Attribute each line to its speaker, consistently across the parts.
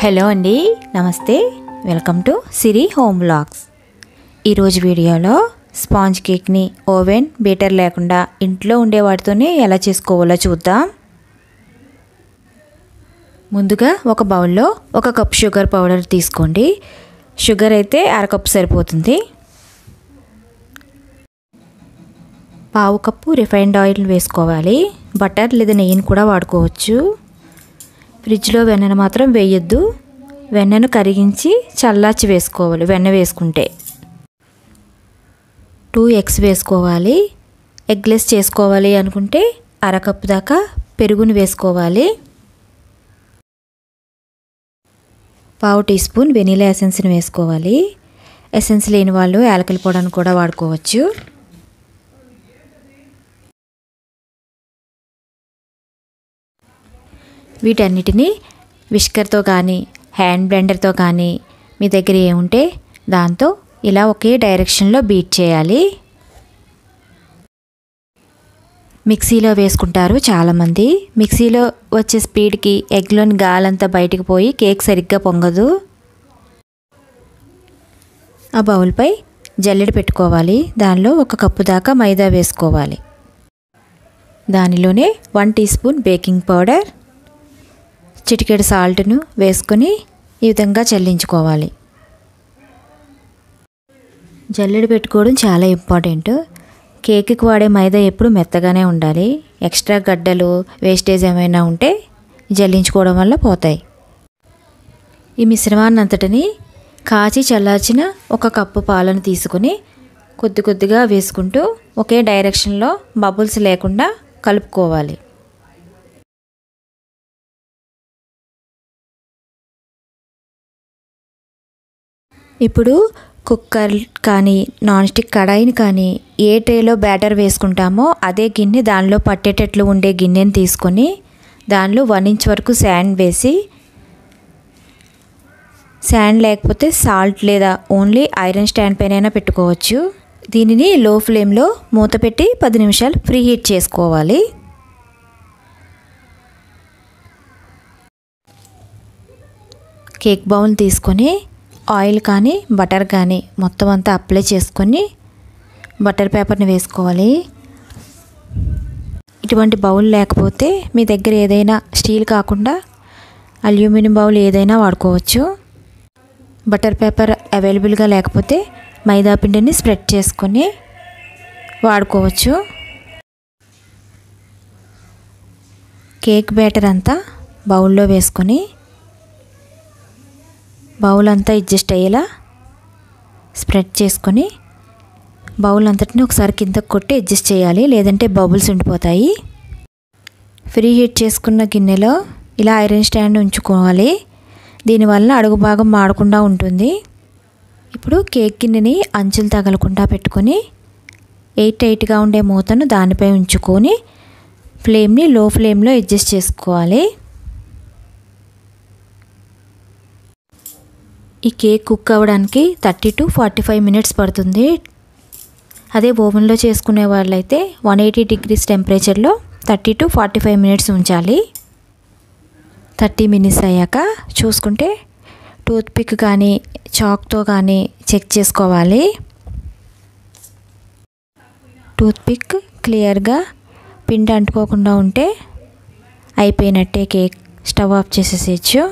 Speaker 1: hello అండి నమస్తే welcome to Siri home blogs ఈరోజు వీడియోలో స్పాంజ్ కేక్ని ఓవెన్ బీటర్ లేకుండా ఇంట్లో ఉండే వాటితోనే ఎలా చేసుకోవాలో చూద్దాం ముందుగా ఒక బౌల్లో ఒక కప్ షుగర్ పౌడర్ తీసుకోండి షుగర్ అయితే అరకప్పు సరిపోతుంది పావు కప్పు రిఫైన్డ్ ఆయిల్ వేసుకోవాలి బటర్ లేదా నెయ్యిని కూడా వాడుకోవచ్చు ఫ్రిడ్జ్లో వెన్నను మాత్రం వేయొద్దు వెన్నను కరిగించి చల్లార్చి వేసుకోవాలి వెన్న వేసుకుంటే టూ ఎగ్స్ వేసుకోవాలి ఎగ్లెస్ చేసుకోవాలి అనుకుంటే అరకప్పు దాకా పెరుగుని వేసుకోవాలి పావు టీ స్పూన్ వెనీలా ఎసెన్స్ని వేసుకోవాలి ఎసెన్స్ లేని వాళ్ళు యాలకల పొడని కూడా వాడుకోవచ్చు వీటన్నిటిని విష్కర్తో కానీ హ్యాండ్ బ్లెండర్తో కానీ మీ దగ్గర ఏముంటే దాంతో ఇలా ఒకే డైరెక్షన్లో బీట్ చేయాలి మిక్సీలో వేసుకుంటారు చాలామంది మిక్సీలో వచ్చే స్పీడ్కి ఎగ్లోని గాలంతా బయటికి పోయి కేక్ సరిగ్గా పొంగదు ఆ బౌల్పై జల్లెడ పెట్టుకోవాలి దానిలో ఒక కప్పు దాకా మైదా వేసుకోవాలి దానిలోనే one teaspoon baking powder చిటికెడు సాల్ట్ను వేసుకొని ఈ విధంగా చల్లించుకోవాలి జల్లెడ పెట్టుకోవడం చాలా ఇంపార్టెంట్ కేక్కి వాడే మైదా ఎప్పుడు మెత్తగానే ఉండాలి ఎక్స్ట్రా గడ్డలు వేస్టేజ్ ఏమైనా ఉంటే జల్లించుకోవడం వల్ల పోతాయి ఈ మిశ్రమాన్ని అంతటిని కాచి చల్లార్చిన ఒక కప్పు పాలను తీసుకుని కొద్ది కొద్దిగా వేసుకుంటూ ఒకే డైరెక్షన్లో బబుల్స్ లేకుండా కలుపుకోవాలి ఇప్పుడు కుక్కర్ కానీ నాన్ స్టిక్ కడాయిని కానీ ఏ ట్రేలో బ్యాటర్ వేసుకుంటామో అదే గిన్నె దానిలో పట్టేటట్లు ఉండే గిన్నెని తీసుకొని దానిలో వన్ ఇంచ్ వరకు శాండ్ వేసి శాండ్ లేకపోతే సాల్ట్ లేదా ఓన్లీ ఐరన్ స్టాండ్ పైన పెట్టుకోవచ్చు దీనిని లో ఫ్లేమ్లో మూత పెట్టి పది నిమిషాలు ప్రీ హీట్ చేసుకోవాలి కేక్ బౌల్ తీసుకొని ఆయిల్ కానీ బటర్ కానీ మొత్తం అంతా అప్లై చేసుకొని బటర్ పేపర్ని వేసుకోవాలి ఇటువంటి బౌల్ లేకపోతే మీ దగ్గర ఏదైనా స్టీల్ కాకుండా అల్యూమినియం బౌల్ ఏదైనా వాడుకోవచ్చు బటర్ పేపర్ అవైలబుల్గా లేకపోతే మైదా పిండిని స్ప్రెడ్ చేసుకొని వాడుకోవచ్చు కేక్ బ్యాటర్ అంతా బౌల్లో వేసుకొని బౌల్ అంతా అడ్జస్ట్ అయ్యేలా స్ప్రెడ్ చేసుకొని బౌల్ అంతటిని ఒకసారి కిందకు కొట్టి అడ్జస్ట్ చేయాలి లేదంటే బబుల్స్ ఉండిపోతాయి ఫ్రీ హీట్ చేసుకున్న గిన్నెలో ఇలా ఐరన్ స్టాండ్ ఉంచుకోవాలి దీనివల్ల అడుగు భాగం మాడకుండా ఉంటుంది ఇప్పుడు కేక్ గిన్నెని అంచులు తగలకుండా పెట్టుకొని ఎయిట్ ఎయిట్గా ఉండే మూతను దానిపై ఉంచుకొని ఫ్లేమ్ని లో ఫ్లేమ్లో అడ్జస్ట్ చేసుకోవాలి ఈ కేక్ కుక్ అవ్వడానికి thirty to forty five minutes పడుతుంది అదే ఓవెన్లో చేసుకునే వాళ్ళైతే వన్ ఎయిటీ డిగ్రీస్ టెంపరేచర్లో thirty to forty five minutes ఉంచాలి థర్టీ మినిట్స్ అయ్యాక చూసుకుంటే టూత్పిక్ కానీ చాక్తో కానీ చెక్ చేసుకోవాలి టూత్పిక్ క్లియర్గా పిండి అంటుకోకుండా ఉంటే అయిపోయినట్టే కేక్ స్టవ్ ఆఫ్ చేసేసేయచ్చు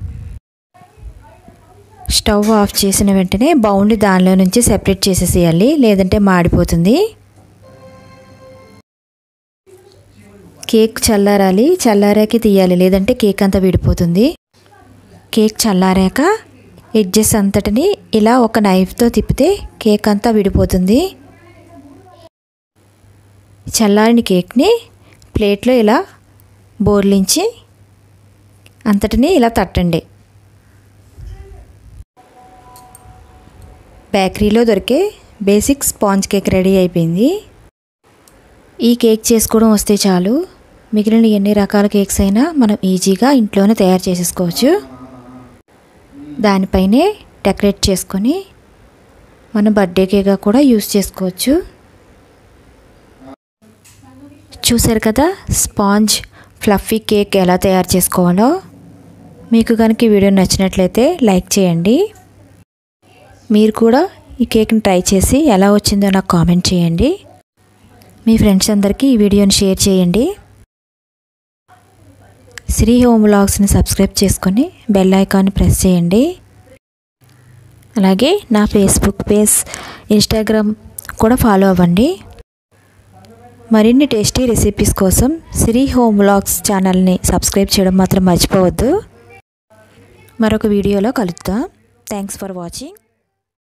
Speaker 1: స్టవ్ ఆఫ్ చేసిన వెంటనే బౌండ్ దానిలో నుంచి సెపరేట్ చేసేసేయాలి లేదంటే మాడిపోతుంది కేక్ చల్లారాలి చల్లారాకి తీయాలి లేదంటే కేక్ అంతా విడిపోతుంది కేక్ చల్లారాక ఎడ్జెస్ అంతటిని ఇలా ఒక నైఫ్తో తిప్పితే కేక్ అంతా విడిపోతుంది చల్లారిన కేక్ని ప్లేట్లో ఇలా బోర్లించి అంతటిని ఇలా తట్టండి బేకరీలో దొరికే బేసిక్ స్పాంజ్ కేక్ రెడీ అయిపోయింది ఈ కేక్ చేసుకోవడం వస్తే చాలు మిగిలిన ఎన్ని రకాల కేక్స్ అయినా మనం ఈజీగా ఇంట్లోనే తయారు చేసేసుకోవచ్చు దానిపైనే డెకరేట్ చేసుకొని మన బర్త్డే కేక్గా కూడా యూస్ చేసుకోవచ్చు చూసారు కదా స్పాంజ్ ఫ్లఫీ కేక్ ఎలా తయారు చేసుకోవాలో మీకు కనుక ఈ వీడియో నచ్చినట్లయితే లైక్ చేయండి మీరు కూడా ఈ కేక్ని ట్రై చేసి ఎలా వచ్చిందో నాకు కామెంట్ చేయండి మీ ఫ్రెండ్స్ అందరికీ ఈ వీడియోని షేర్ చేయండి శ్రీ హోమ్ వ్లాగ్స్ని సబ్స్క్రైబ్ చేసుకొని బెల్ ఐకాన్ని ప్రెస్ చేయండి అలాగే నా ఫేస్బుక్ పేజ్ ఇన్స్టాగ్రామ్ కూడా ఫాలో అవ్వండి మరిన్ని టేస్టీ రెసిపీస్ కోసం శ్రీ హోమ్ వ్లాగ్స్ ఛానల్ని సబ్స్క్రైబ్ చేయడం మాత్రం మర్చిపోవద్దు మరొక వీడియోలో కలుద్దాం థ్యాంక్స్ ఫర్ వాచింగ్